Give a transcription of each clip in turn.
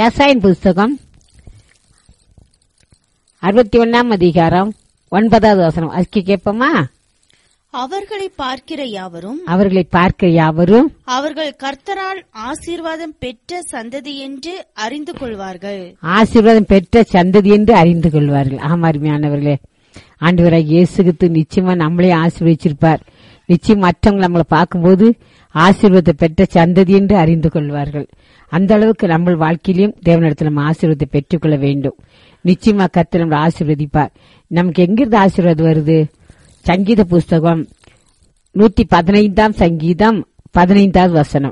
ஏசாயின் புஸ்தகம் அறுபத்தி ஒன்னாம் அதிகாரம் ஒன்பதாவது வசனம் அதுக்கு கேட்போமா அவர்களை பார்க்கிற யாவரும் அவர்களை பார்க்க யாவரும் அவர்கள் கர்த்தரால் ஆசீர்வாதம் பெற்ற சந்ததி என்று அறிந்து கொள்வார்கள் ஆசீர்வாதம் பெற்ற சந்ததி என்று அறிந்து கொள்வார்கள் ஆமா அருமையானவர்களே ஆண்டவராக இயேசுகித்து நிச்சயமா நம்மளே ஆசீர்வதிச்சிருப்பார் நிச்சயம் மற்றவங்க நம்மளை பார்க்கும்போது ஆசீர்வாதத்தை பெற்ற சந்ததி என்று அறிந்து கொள்வார்கள் அந்த அளவுக்கு நம்ம வாழ்க்கையிலும் தேவனிடத்தில் நம்ம ஆசீர்வாதத்தை பெற்றுக்கொள்ள வேண்டும் நிச்சயமா கர்த்தர் நம்மளை ஆசீர்வதிப்பார் நமக்கு எங்கிருந்து ஆசீர்வாதம் வருது சங்கீத புஸ்தகம் நூத்தி பதினைந்தாம் சங்கீதம் பதினைந்தாவது வசனம்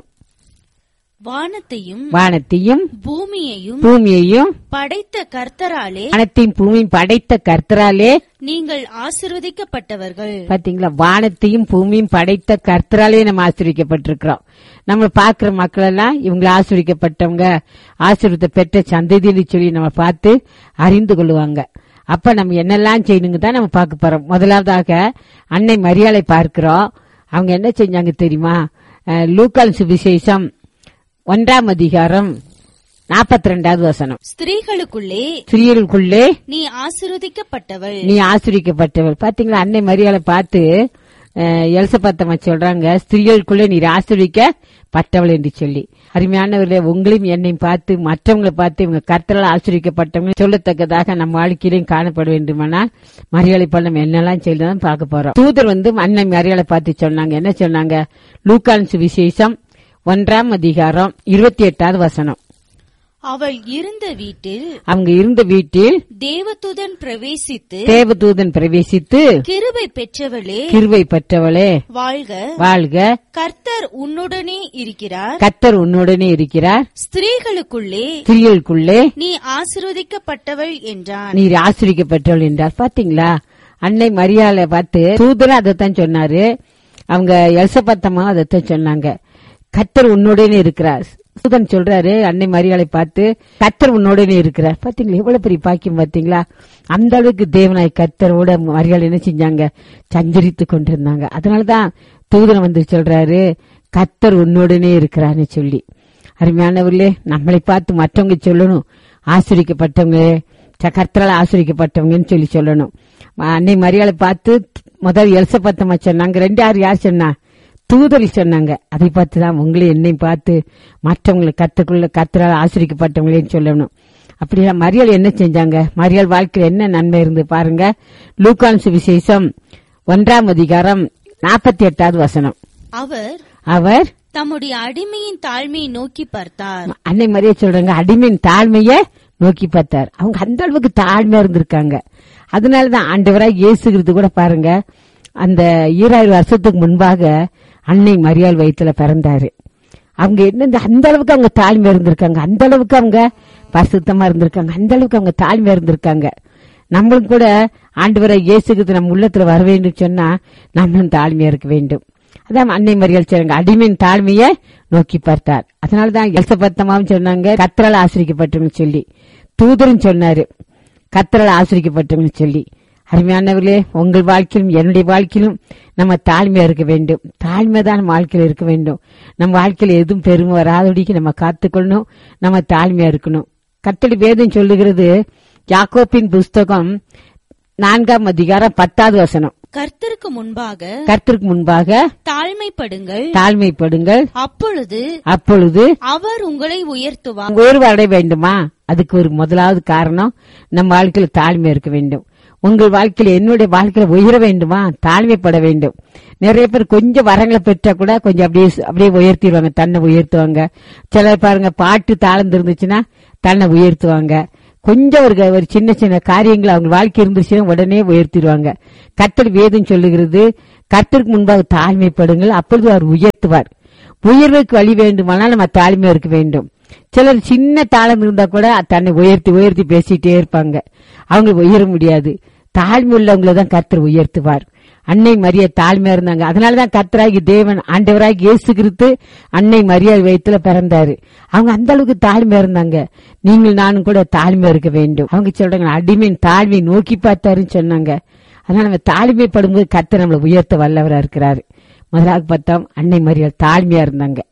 வானத்தையும் வானத்தையும் பூமியையும் பூமியையும் படைத்த கர்த்தராலே வானத்தையும் பூமியும் படைத்த கர்த்தராலே நீங்கள் ஆசீர்வதிக்கப்பட்டவர்கள் பாத்தீங்களா வானத்தையும் பூமியும் படைத்த கர்த்தராலே நம்ம ஆசிரியக்கப்பட்டிருக்கிறோம் நம்ம பாக்குற மக்கள் எல்லாம் இவங்களை ஆசிரியக்கப்பட்டவங்க ஆசீர்வாதத்தை பெற்ற சந்ததின்னு சொல்லி நம்ம பார்த்து அறிந்து கொள்ளுவாங்க அப்ப நம்ம என்னெல்லாம் செய்யணுங்க தான் நம்ம பார்க்க போறோம் முதலாவதாக அன்னை மரியாதை பார்க்கிறோம் அவங்க என்ன செஞ்சாங்க தெரியுமா அஹ், லூக்கான் சுவிசேஷம் ஒன்றாம் அதிகாரம் நாற்பத்தி ரெண்டாவது வசனம் ஸ்திரீகளுக்குள்ளே ஸ்திரீகளுக்குள்ளே நீ ஆசீர்வதிக்கப்பட்டவள் நீ ஆசிரிக்கப்பட்டவள் பாத்தீங்களா அன்னை மரியாதை பார்த்து எல்சபத்தம்மா சொல்றாங்க ஸ்திரீகளுக்குள்ளே நீர் ஆசிரிக்கப்பட்டவள் என்று சொல்லி அருமையானவர்களே உங்களையும் என்னையும் பார்த்து மற்றவங்களை பார்த்து இவங்க கர்த்தரால் ஆசிரிக்கப்பட்டவங்க சொல்லத்தக்கதாக நம்ம வாழ்க்கையிலையும் காணப்பட வேண்டுமானால் மரியாதை பண்ண என்னெல்லாம் செய்யலாம் பார்க்க போறோம் தூதர் வந்து அன்னை மரியாதை பார்த்து சொன்னாங்க என்ன சொன்னாங்க லூக்கான் சுவிசேஷம் ஒன்றாம் அதிகாரம் இருபத்தி எட்டாவது வசனம் அவள் இருந்த வீட்டில் அவங்க இருந்த வீட்டில் தேவதூதன் பிரவேசித்து தேவதூதன் பிரவேசித்து கிருபை பெற்றவளே கிருவை பெற்றவளே வாழ்க வாழ்க கர்த்தர் உன்னுடனே இருக்கிறார் கத்தர் உன்னுடனே இருக்கிறார் ஸ்திரீகளுக்குள்ளே ஸ்திரீகளுக்குள்ளே நீ ஆசீர்வதிக்கப்பட்டவள் என்றான் நீர் ஆசிரிக்கப்பட்டவள் என்றார் பாத்தீங்களா அன்னை மரியாதை பார்த்து தூதர் அதைத்தான் சொன்னாரு அவங்க எல்சபத்தம்மா அதைத்தான் சொன்னாங்க கத்தர் உன்னுடனே இருக்கிறார் தூதன் சொல்றாரு அன்னை மரியாதை பார்த்து கத்தர் உன்னோடனே இருக்கிறார் பாத்தீங்களா எவ்வளவு பெரிய பாக்கியம் பாத்தீங்களா அந்த அளவுக்கு தேவனாய் கத்தரோட மரியாதை என்ன செஞ்சாங்க சஞ்சரித்து கொண்டிருந்தாங்க அதனாலதான் தூதன் வந்து சொல்றாரு கத்தர் உன்னோடனே இருக்கிறான்னு சொல்லி அருமையானவர்களே நம்மளை பார்த்து மற்றவங்க சொல்லணும் ஆசிரிக்கப்பட்டவங்க ச- கர்த்தரால் ஆசிரிக்கப்பட்டவங்கன்னு சொல்லி சொல்லணும் அன்னை மரியாதை பார்த்து முதல் எல்சபத்தம்மா சொன்னாங்க ரெண்டு யார் யார் சொன்னா தூதரி சொன்னாங்க அதை பார்த்து தான் உங்களை என்னையும் பார்த்து மற்றவங்களை கத்துக்குள்ள கர்த்தரால் ஆசிரிக்கப்பட்டவங்களேன்னு சொல்லணும் அப்படியா மரியாள் என்ன செஞ்சாங்க மரியாள் வாழ்க்கையில் என்ன நன்மை இருந்து பாருங்க லூக்கான் சுவிசேஷம் ஒன்றாம் அதிகாரம் நாற்பத்தி எட்டாவது வசனம் அவர் அவர் தம்முடைய அடிமையின் தாழ்மையை நோக்கி பார்த்தார் அன்னை மரியா சொல்றாங்க அடிமையின் தாழ்மைய நோக்கி பார்த்தார் அவங்க அந்த அளவுக்கு தாழ்மையா இருந்திருக்காங்க அதனாலதான் ஆண்டவராய் இயேசுகிறது கூட பாருங்க அந்த ஈராயிரம் வருஷத்துக்கு முன்பாக அன்னை மரியாள் வயித்துல பிறந்தாரு அவங்க என்ன இந்த- அந்த அளவுக்கு அவங்க தாழ்மையா இருந்திருக்காங்க அந்த அளவுக்கு அவங்க பரிசுத்தமா இருந்திருக்காங்க அந்த அளவுக்கு அவங்க தாழ்மையா இருந்திருக்காங்க நம்மளும் கூட ஆண்டவரை இயேசுகிறது நம்ம உள்ளத்துல வர வேண்டும் சொன்னா நம்மளும் தாழ்மையா இருக்க வேண்டும் அதான் அன்னை மரியாள் சொன்னாங்க அடிமையின் தாழ்மையை நோக்கி பார்த்தார் அதனாலதான் எல்சபத்தமாவும் சொன்னாங்க கத்தரால் ஆசிரிக்கப்பட்டவங்க சொல்லி தூதரும் சொன்னாரு கத்தரால் ஆசிரிக்கப்பட்டவங்க சொல்லி அருமையானவர்களே உங்கள் வாழ்க்கையிலும் என்னுடைய வாழ்க்கையிலும் நம்ம தாழ்மையா இருக்க வேண்டும் தாழ்மை தான் நம்ம வாழ்க்கையில இருக்க வேண்டும் நம்ம வாழ்க்கையில எதுவும் பெருமை வராதபடிக்கு நம்ம காத்துக்கொள்ளணும் நம்ம தாழ்மையா இருக்கணும் கத்தடி வேதம் சொல்லுகிறது யாக்கோப்பின் புஸ்தகம் நான்காம் அதிகாரம் பத்தாவது வசனம் கர்த்தருக்கு முன்பாக கர்த்தருக்கு முன்பாக தாழ்மைப்படுங்கள் தாழ்மைப்படுங்கள் அப்பொழுது அப்பொழுது அவர் உங்களை உயர்த்துவார் உயர்வு அடைய வேண்டுமா அதுக்கு ஒரு முதலாவது காரணம் நம்ம வாழ்க்கையில தாழ்மை இருக்க வேண்டும் உங்கள் வாழ்க்கையில என்னுடைய வாழ்க்கையில உயர வேண்டுமா தாழ்மைப்பட வேண்டும் நிறைய பேர் கொஞ்சம் வரங்களை பெற்றா கூட கொஞ்சம் அப்படியே அப்படியே உயர்த்திடுவாங்க தன்னை உயர்த்துவாங்க சிலர் பாருங்க பாட்டு தாழ்ந்து இருந்துச்சுன்னா தன்னை உயர்த்துவாங்க கொஞ்சம் ஒரு ஒரு சின்ன சின்ன காரியங்கள் அவங்க வாழ்க்கை இருந்துச்சுன்னா உடனே உயர்த்திடுவாங்க கர்த்தர் வேதம் சொல்லுகிறது கர்த்தருக்கு முன்பாக தாழ்மைப்படுங்கள் அப்பொழுது அவர் உயர்த்துவார் உயர்வுக்கு வழி வேண்டுமானால் நம்ம தாழ்மையா இருக்க வேண்டும் சிலர் சின்ன தாளம் இருந்தா கூட தன்னை உயர்த்தி உயர்த்தி பேசிட்டே இருப்பாங்க அவங்க உயர முடியாது தாழ்மை உள்ளவங்களை தான் கர்த்தர் உயர்த்துவார் அன்னை மரியா தாழ்மையா இருந்தாங்க அதனாலதான் கர்த்தராகி தேவன் ஆண்டவராகி இயேசு கிறிஸ்து அன்னை மரியா வயித்துல பிறந்தாரு அவங்க அந்த அளவுக்கு தாழ்மையா இருந்தாங்க நீங்கள் நானும் கூட தாழ்மையா இருக்க வேண்டும் அவங்க சொல்றாங்க அடிமையின் தாழ்மை நோக்கி பார்த்தாருன்னு சொன்னாங்க அதனால நம்ம தாழ்மைப்படும்போது கர்த்தர் நம்மளை உயர்த்த வல்லவரா இருக்கிறாரு முதலாவது பார்த்தோம் அன்னை மரியாள் தாழ்மையா இருந்தாங்க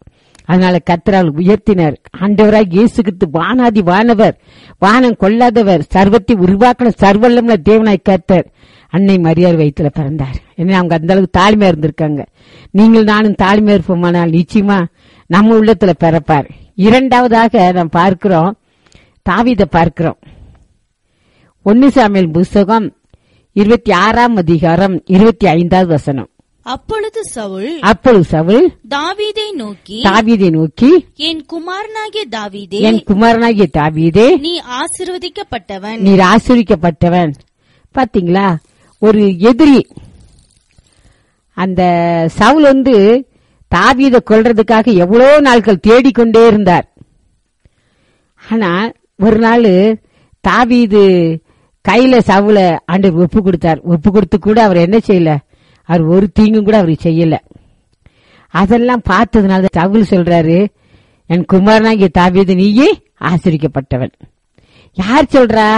அதனால கத்தரால் உயர்த்தினர் ஆண்டவராய் இயேசு கிறிஸ்து வானாதி வானவர் வானம் கொள்ளாதவர் சர்வத்தை உருவாக்கின சர்வல்லம்ல தேவனாய் கத்தர் அன்னை மரியாதை வயிற்றுல பிறந்தார் ஏன்னா அவங்க அந்த அளவுக்கு தாழ்மையா இருந்திருக்காங்க நீங்கள் நானும் தாழ்மையா இருப்போமானால் நிச்சயமா நம்ம உள்ளத்துல பிறப்பார் இரண்டாவதாக நாம் பார்க்கிறோம் தாவீத பார்க்கிறோம் ஒன்னு சாமியல் புஸ்தகம் இருபத்தி ஆறாம் அதிகாரம் இருபத்தி ஐந்தாவது வசனம் அப்பொழுது சவுல் அப்பொழுது சவுல் தாவீதை நோக்கி தாவீதை நோக்கி என் குமாரனாகிய தாவீதே என் குமாரனாகிய தாவீதே நீ ஆசிர்வதிக்கப்பட்டவன் நீர் ஆசிரிக்கப்பட்டவன் பாத்தீங்களா ஒரு எதிரி அந்த சவுல் வந்து தாவீதை கொல்றதுக்காக எவ்வளவு நாட்கள் தேடிக்கொண்டே இருந்தார் ஆனா ஒரு நாள் தாவீது கையில சவுல ஆண்டவர் ஒப்பு கொடுத்தார் ஒப்பு கொடுத்து கூட அவர் என்ன செய்யல அவர் ஒரு தீங்கும் கூட அவருக்கு செய்யல அதெல்லாம் பார்த்ததுனால சவுல் சொல்றாரு என் குமாரனாகிய தாவீது நீயே ஆசிரிக்கப்பட்டவன் யார் சொல்றா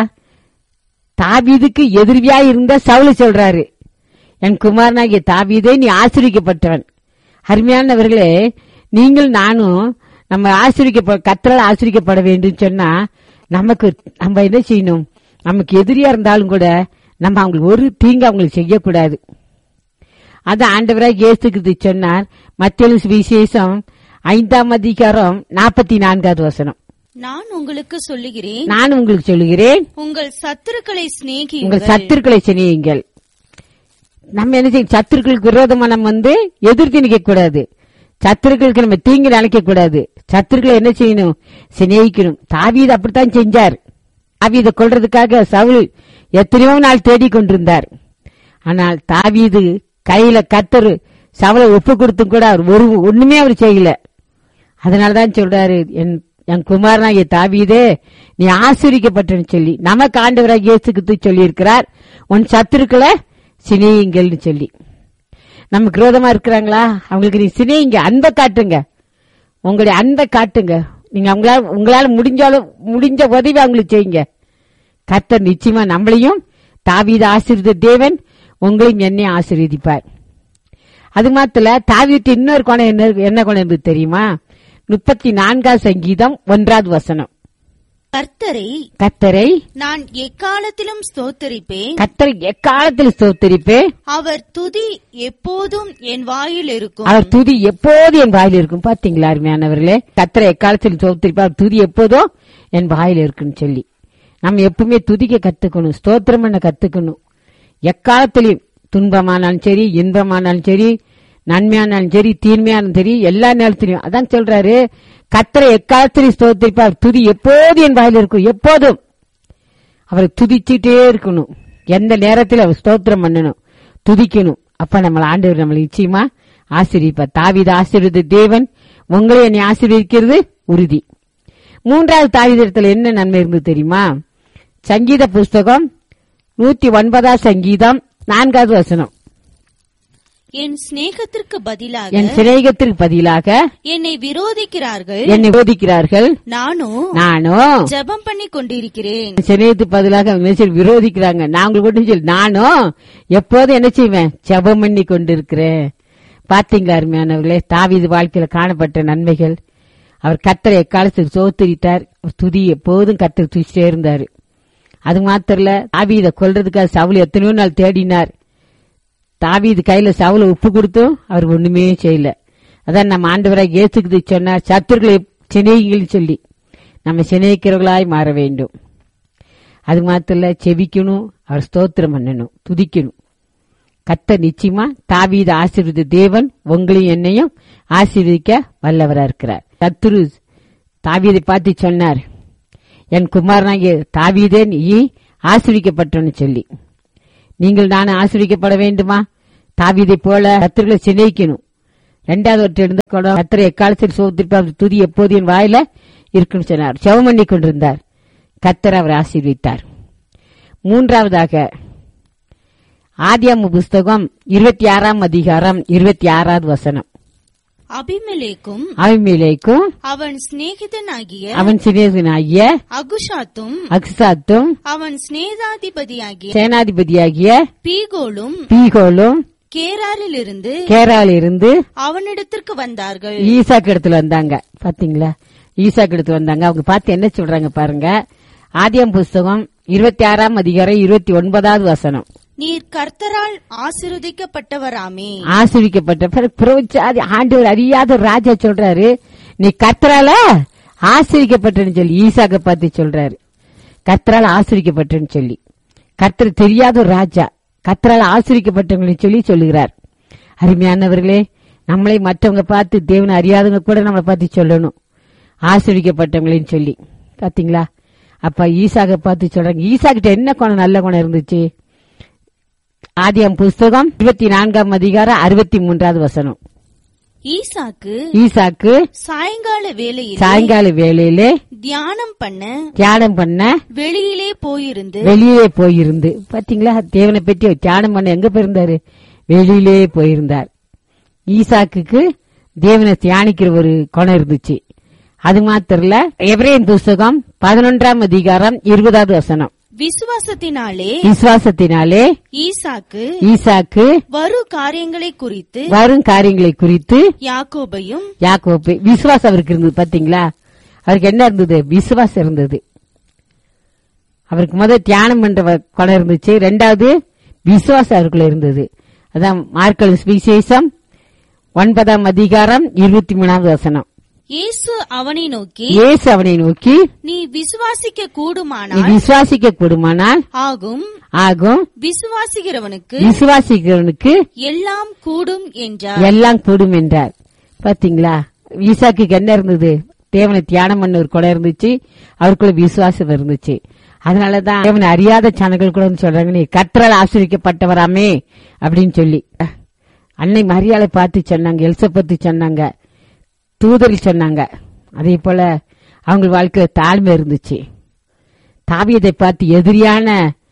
தாவீதுக்கு எதிர்வியா இருந்த சவுல சொல்றாரு என் குமாரனாகிய தாவீதே நீ ஆசிரிக்கப்பட்டவன் அருமையானவர்களே நீங்கள் நானும் நம்ம ஆசிரிக்க கத்தரால் ஆசிரிக்கப்பட வேண்டும் சொன்னா நமக்கு நம்ம என்ன செய்யணும் நமக்கு எதிரியா இருந்தாலும் கூட நம்ம அவங்களுக்கு ஒரு தீங்கு அவங்களுக்கு செய்யக்கூடாது அது ஆண்டவராக இயேசுக்கு சொன்னார் மத்திய விசேஷம் ஐந்தாம் அதிகாரம் நாற்பத்தி நான்காவது வசனம் நான் உங்களுக்கு சொல்லுகிறேன் நான் உங்களுக்கு சொல்லுகிறேன் உங்கள் சத்துருக்களை உங்கள் சிநேகியுங்கள் சத்துருக்களை சினியுங்கள் நம்ம என்ன செய்யும் சத்துருக்களுக்கு விரோதமா நம்ம வந்து எதிர்த்து நிக்க கூடாது சத்துருக்களுக்கு நம்ம தீங்கு நினைக்க கூடாது சத்துருக்களை என்ன செய்யணும் சிநேகிக்கணும் தாவீது அப்படித்தான் செஞ்சார் தாவீதை கொல்றதுக்காக சவுல் எத்தனையோ நாள் தேடிக் கொண்டிருந்தார் ஆனால் தாவீது கையில கத்தரு சவலை ஒப்பு கொடுத்தும் கூட அவர் ஒரு ஒண்ணுமே அவர் செய்யல அதனாலதான் சொல்றாரு என் என் குமாரனாகிய தாவீதே நீ ஆசிரிக்கப்பட்டன்னு சொல்லி நமக்கு ஆண்டவராக இயேசுக்கு சொல்லி இருக்கிறார் உன் சத்துருக்களை சினியுங்கள்னு சொல்லி நமக்கு விரோதமா இருக்கிறாங்களா அவங்களுக்கு நீ சினியுங்க அன்பை காட்டுங்க உங்களுடைய அன்பை காட்டுங்க நீங்க அவங்களால உங்களால முடிஞ்சாலும் முடிஞ்ச உதவி அவங்களுக்கு செய்யுங்க கர்த்தர் நிச்சயமா நம்மளையும் தாவீது ஆசீர்வத தேவன் உங்களையும் என்னையும் ஆசீர்வதிப்பார் அது மாத்திர தாவீட்டு இன்னொரு குணம் என்ன என்ன குணம் இருந்தது தெரியுமா முப்பத்தி நான்காவது சங்கீதம் ஒன்றாவது வசனம் கர்த்தரை கத்தரை நான் எக்காலத்திலும் ஸ்தோத்தரிப்பேன் கத்தரை எக்காலத்தில் ஸ்தோத்தரிப்பே அவர் துதி எப்போதும் என் வாயில் இருக்கும் அவர் துதி எப்போது என் வாயில் இருக்கும் பாத்தீங்களா அருமையானவர்களே கத்தரை எக்காலத்தில் ஸ்தோத்தரிப்பா அவர் துதி எப்போதும் என் வாயில் இருக்குன்னு சொல்லி நம்ம எப்பவுமே துதிக்க கத்துக்கணும் ஸ்தோத்திரம் பண்ண கத்துக்கணும் எக்காலத்திலையும் துன்பமானாலும் சரி இன்பமானாலும் சரி நன்மையானாலும் சரி தீன்மையானாலும் சரி எல்லா நேரத்திலையும் அதான் சொல்றாரு கத்தரை எக்காலத்திலையும் ஸ்தோத்திரிப்பார் துதி எப்போது என் வாயில் இருக்கும் எப்போதும் அவரை துதிச்சுட்டே இருக்கணும் எந்த நேரத்தில் அவர் ஸ்தோத்திரம் பண்ணணும் துதிக்கணும் அப்ப நம்மள ஆண்டவர் நம்மளை நிச்சயமா ஆசீர்விப்பார் தாவீது ஆசீர்வதி தேவன் உங்களை என்னை ஆசீர்வதிக்கிறது உறுதி மூன்றாவது தாவீதத்தில் என்ன நன்மை இருந்தது தெரியுமா சங்கீத புஸ்தகம் நூத்தி ஒன்பதாம் சங்கீதம் நான்காவது வசனம் என் சிநேகத்திற்கு பதிலாக என் சிநேகத்திற்கு பதிலாக என்னை விரோதிக்கிறார்கள் என்னை போதிக்கிறார்கள் நானும் நானும் ஜெபம் பண்ணி கொண்டிருக்கிறேன் சிநேகத்துக்கு பதிலாக அவங்க என்ன செய்ய விரோதிக்கிறாங்க நாங்கள் கூட சொல்லி நானும் எப்போதும் என்ன செய்வேன் ஜெபம் பண்ணி கொண்டிருக்கிறேன் பாத்தீங்களா அருமையானவர்களே தாவீது வாழ்க்கையில காணப்பட்ட நன்மைகள் அவர் கத்தரை எக்காலத்தில் சோத்தரித்தார் அவர் துதி எப்போதும் கத்தர் துதிச்சிட்டே இருந்தாரு அது மாத்திரல தாவீதை கொல்றதுக்காக சவுல் எத்தனையோ நாள் தேடினார் தாவீது கையில சவுல உப்பு கொடுத்தும் அவர் ஒண்ணுமே செய்யல அதான் நம்ம ஆண்டவராக இயேசுக்கு சொன்னார் சத்துருக்களை சிநேகிகள் சொல்லி நம்ம சிநேகிக்கிறவர்களாய் மாற வேண்டும் அது மாத்திரல செவிக்கணும் அவர் ஸ்தோத்திரம் பண்ணணும் துதிக்கணும் கத்த நிச்சயமா தாவீது ஆசீர்வதி தேவன் உங்களையும் என்னையும் ஆசீர்வதிக்க வல்லவரா இருக்கிறார் சத்துரு தாவீதை பார்த்து சொன்னார் என் குமாரனாகிய தாவீதே நீ ஆசீர்விக்கப்பட்டோன்னு சொல்லி நீங்கள் நான் ஆசீர்விக்கப்பட வேண்டுமா தாவீதை போல கத்திரிகளை சிநேகிக்கணும் ரெண்டாவது ஒருத்தர் இருந்த கூட கத்திரை எக்காலத்தில் சோத்திருப்பார் துதி எப்போது என் வாயில இருக்குன்னு சொன்னார் செவம் பண்ணி கொண்டிருந்தார் கத்தர் அவர் ஆசீர்வித்தார் மூன்றாவதாக ஆதியாம புஸ்தகம் இருபத்தி ஆறாம் அதிகாரம் இருபத்தி ஆறாவது வசனம் அபிமெலேக்கும் அவிமேலேக்கும் அவன் சிநேகிதனாகிய அவன் சினேசனாகிய அகுஷாத்தும் அக்சாத்தும் அவன் சிநேகாதிபதியாகிய சேனாதிபதியாகிய பீகோலும் பீகோலும் கேராரில் இருந்து கேரால இருந்து அவனிடத்திற்கு வந்தார்கள் ஈசாக்கு இடத்துல வந்தாங்க பாத்தீங்களா ஈசாக்கு இடத்துல வந்தாங்க அவங்க பார்த்து என்ன சொல்றாங்க பாருங்க ஆதியம் புஸ்தகம் இருபத்தி ஆறாம் அதிகாரம் இருபத்தி ஒன்பதாவது வசனம் நீர் கர்த்தரால் ஆசிர்வதிக்கப்பட்டவராமே ஆசிரிக்கப்பட்ட பிறகு பிரபுச்சாதி ஆண்டவர் அறியாத ஒரு ராஜா சொல்றாரு நீ கர்த்தரால ஆசிரிக்கப்பட்டன்னு சொல்லி ஈசாக்க பார்த்து சொல்றாரு கர்த்தரால ஆசிரிக்கப்பட்டன்னு சொல்லி கர்த்தர் தெரியாத ஒரு ராஜா கர்த்தரால ஆசிரிக்கப்பட்டவங்கன்னு சொல்லி சொல்லுகிறார் அருமையானவர்களே நம்மளை மற்றவங்க பார்த்து தேவனை அறியாதவங்க கூட நம்மளை பார்த்து சொல்லணும் ஆசிரிக்கப்பட்டவங்களேன்னு சொல்லி பாத்தீங்களா அப்ப ஈசாக பார்த்து சொல்றாங்க ஈசாக்கிட்ட என்ன குணம் நல்ல குணம் இருந்துச்சு ஆதியம் புஸ்தகம் இருபத்தி நான்காம் அதிகாரம் அறுபத்தி மூன்றாவது வசனம் ஈசாக்கு ஈசாக்கு சாயங்கால வேளையில் சாயங்கால வேளையிலே தியானம் பண்ண தியானம் பண்ண வெளியிலே போயிருந்து வெளியிலே போயிருந்து பாத்தீங்களா தேவனை பற்றி தியானம் பண்ண எங்க போயிருந்தாரு வெளியிலே போயிருந்தார் ஈசாக்குக்கு தேவனை தியானிக்கிற ஒரு குணம் இருந்துச்சு அது மாத்திரம் இல்ல எப்ரேன் புஸ்தகம் பதினொன்றாம் அதிகாரம் இருபதாவது வசனம் விசுவாசத்தினாலே விசுவாசத்தினாலே ஈசாக்கு ஈசாக்கு வரு காரியங்களை குறித்து வரும் காரியங்களை குறித்து யாக்கோபையும் யாக்கோப்பு விசுவாசம் அவருக்கு இருந்தது பாத்தீங்களா அவருக்கு என்ன இருந்தது விசுவாசம் இருந்தது அவருக்கு முதல் தியானம் பண்ற வ- குணம் இருந்துச்சு ரெண்டாவது விசுவாசம் அவருக்குள்ள இருந்தது அதான் மார்க்கல் விசேஷம் ஒன்பதாம் அதிகாரம் இருபத்தி மூணாவது வசனம் இயேசு அவனை நோக்கி இயேசு அவனை நோக்கி நீ விசுவாசிக்க நீ கூடுமானால் விசுவாசிக்க கூடுமானால் ஆகும் ஆகும் விசுவாசிக்கிறவனுக்கு விசுவாசிக்கிறவனுக்கு எல்லாம் கூடும் என்றார் எல்லாம் கூடும் என்றார் பாத்தீங்களா ஈசாக்கு என்ன இருந்தது தேவனை தியானம் பண்ண ஒரு குடம் இருந்துச்சு அவருக்குள்ள விசுவாசம் இருந்துச்சு அதனாலதான் தேவனை அறியாத சனங்கள் கூட வந்து சொல்றாங்க நீ கற்றால் ஆசிரிக்கப்பட்டவராமே அப்படின்னு சொல்லி அன்னை மரியாதை பார்த்து சொன்னாங்க எல்சப்பத்து சொன்னாங்க தூதர் சொன்னாங்க அதே போல அவங்க வாழ்க்கையில தாழ்மை இருந்துச்சு தாவியதை பார்த்து எதிரியான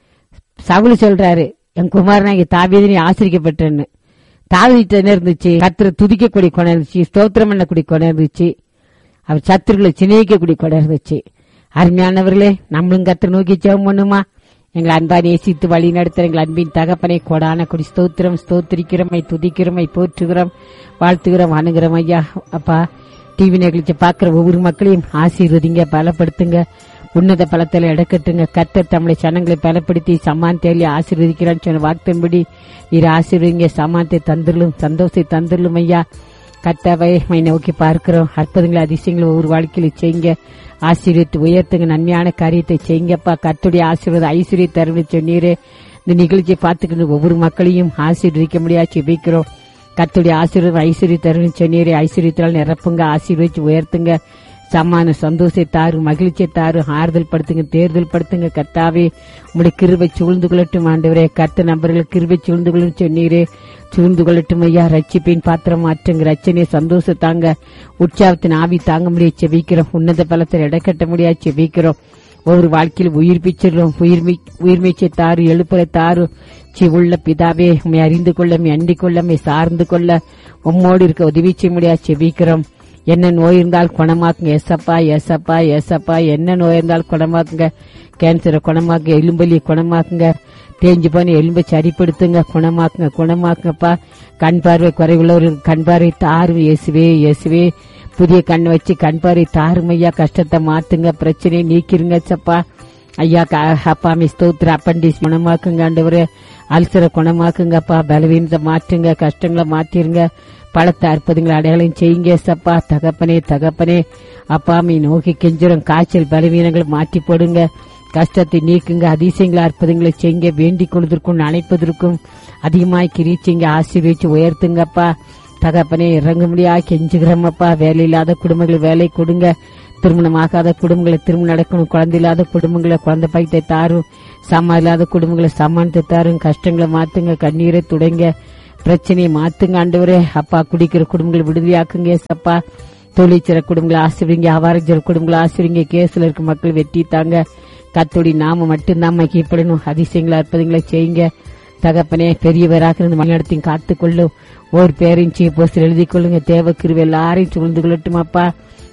சவுல் சொல்றாரு என் குமாரனாகி தாவியதை ஆசிரிக்கப்பட்டேன்னு தாவிட்ட என்ன இருந்துச்சு கத்திர துதிக்கக்கூடிய குணம் இருந்துச்சு ஸ்தோத்திரம் பண்ணக்கூடிய குணம் இருந்துச்சு அவர் சத்துருக்களை சிநேகிக்கக்கூடிய குணம் இருந்துச்சு அருமையானவர்களே நம்மளும் கத்திர நோக்கி ஜெபம் பண்ணுமா எங்களை அன்பா நேசித்து வழி நடத்துற எங்கள் அன்பின் தகப்பனை கொடான கொடி ஸ்தோத்திரம் ஸ்தோத்திரிக்கிறோமை துதிக்கிறோமை போற்றுகிறோம் வாழ்த்துகிறோம் அணுகிறோம் ஐயா அப்பா டிவி நிகழ்ச்சி பார்க்கிற ஒவ்வொரு மக்களையும் ஆசீர்வதிங்க பலப்படுத்துங்க உன்னத பலத்தில் இடக்கட்டுங்க கர்த்தர் தம்முடைய சனங்களை பலப்படுத்தி சமாந்தேலி ஆசீர்வதிக்கிறான்னு சொன்ன வாக்தன்படி நீர் ஆசீர்வதிங்க சமானத்தை தந்துடலும் சந்தோஷத்தை தந்துடலும் ஐயா கர்த்தாவை மை நோக்கி பார்க்கிறோம் அற்புதங்களை அதிசயங்களை ஒவ்வொரு வாழ்க்கையில செய்யுங்க ஆசீர்வித்து உயர்த்துங்க நன்மையான காரியத்தை செய்யுங்கப்பா கர்த்துடைய ஆசீர்வாத ஐஸ்வர்ய தருணை சொன்னீரே இந்த நிகழ்ச்சியை பார்த்துக்கிட்டு ஒவ்வொரு மக்களையும் ஆசீர்வதிக்க முடியாது செபிக்கிறோம் கர்த்துடைய ஆசீர்வாதம் ஐஸ்வர்ய தருணை சொன்னீரே ஐஸ்வர்யத்தால் நிரப்புங்க ஆசீர்வதிச்சு உயர்த்துங்க சமான சந்தோஷத்தை தாரு மகிழ்ச்சியை தாரு ஆறுதல் படுத்துங்க தேர்தல் படுத்துங்க கர்த்தாவே உங்களுடைய கிருபை சூழ்ந்து கொள்ளட்டும் ஆண்டவரே கர்த்த நபர்கள் கிருபை சூழ்ந்து கொள்ளும் சொன்னீரே சூழ்ந்து கொள்ளட்டும் ஐயா ரட்சிப்பின் பாத்திரம் மாற்றுங்க ரச்சனையை சந்தோஷம் தாங்க உற்சாகத்தின் ஆவி தாங்க முடியாது செபிக்கிறோம் உன்னத பலத்தில் இடக்கட்ட முடியாது செபிக்கிறோம் ஒவ்வொரு வாழ்க்கையில் உயிர் பிச்சிடுறோம் உயிர்மி உயிர்மீச்சை தாரு எழுப்புற தாரு சி உள்ள பிதாவே உண்மை அறிந்து கொள்ள உம்மை அண்டிக் கொள்ள உம்மை சார்ந்து கொள்ள உம்மோடு இருக்க உதவி செய்ய முடியாது செபிக்கிறோம் என்ன நோய் இருந்தால் குணமாக்குங்க எசப்பா எசப்பா எசப்பா என்ன நோய் இருந்தால் குணமாக்குங்க கேன்சரை குணமாக்குங்க எலும்பலி குணமாக்குங்க தேஞ்சு போன எலும்பை சரிப்படுத்துங்க குணமாக்குங்க குணமாக்குங்கப்பா கண் பார்வை குறைவுள்ளவர்களுக்கு கண் பார்வை தாரும் இயேசுவே இயேசுவே புதிய கண் வச்சு கண் பார்வை தாரும் ஐயா கஷ்டத்தை மாத்துங்க பிரச்சனையை நீக்கிருங்க சப்பா ஐயா க- அப்பா மிஸ் ஸ்தோத்திர அப்பண்டிஸ் குணமாக்குங்க ஆண்டவரே அல்சரை குணமாக்குங்கப்பா பலவீனத்தை மாற்றுங்க கஷ்டங்களை மாத்திருங்க பழத்தை அற்புதங்களை அடையாளம் செய்யுங்க சப்பா தகப்பனே தகப்பனே அப்பா மீ நோக்கி கெஞ்சுறோம் காய்ச்சல் பலவீனங்களை மாற்றி போடுங்க கஷ்டத்தை நீக்குங்க அதிசயங்களை அற்புதங்களை செய்யுங்க வேண்டிக் கொள்வதற்கும் அணைப்பதற்கும் அதிகமாய் கிரீச்சிங்க ஆசீர்வதிச்சு உயர்த்துங்கப்பா தகப்பனே இறங்க முடியா கெஞ்சுகிறோமப்பா வேலை இல்லாத குடும்பங்களை வேலை கொடுங்க திருமணமாகாத குடும்பங்களை திருமணம் நடக்கணும் குழந்தை இல்லாத குடும்பங்களை குழந்தை பைத்தை தாரும் சம்மா இல்லாத குடும்பங்களை சமானத்தை தாரும் கஷ்டங்களை மாத்துங்க கண்ணீரை துடைங்க பிரச்சனையை மாத்துங்க ஆண்டவரே அப்பா குடிக்கிற குடும்பங்களை விடுதலையாக்குங்க ஏசப்பா தொழிற்சிற குடும்பங்களை ஆசிரியங்க அவாரஞ்சர குடும்பங்களை ஆசிரியங்க கேஸ்ல இருக்க மக்கள் வெட்டி தாங்க கத்தோடி நாம மட்டும்தான் மகிப்படணும் அதிசயங்களை அற்புதங்களை செய்யுங்க தகப்பனே பெரியவராக இருந்து மணிநடத்தையும் காத்துக்கொள்ளும் ஒரு பேரையும் போஸ்டர் எழுதி கொள்ளுங்க தேவ கிருவை எல்லாரையும் சூழ்ந்து கொள்ளட்டும் அப்பா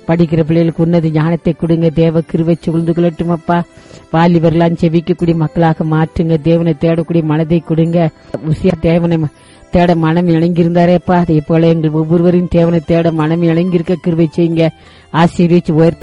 படிக்கிற பிள்ளைகளுக்கு உன்னத ஞானத்தை கொடுங்க தேவ கிருவை சுழ்ந்து கொள்ளட்டும் அப்பா வாலிபர்லாம் செவிக்கக்கூடிய மக்களாக மாற்றுங்க தேவனை தேடக்கூடிய மனதை கொடுங்க உசியா தேவனை ம- தேட மனம் இணங்கியிருந்தாரேப்பா அதே போல எங்கள் ஒவ்வொருவரையும் தேவனை தேட மனம் இணங்கியிருக்க கிருவை செய்யுங்க ஆசீர்வதிச்சு உயர்த்த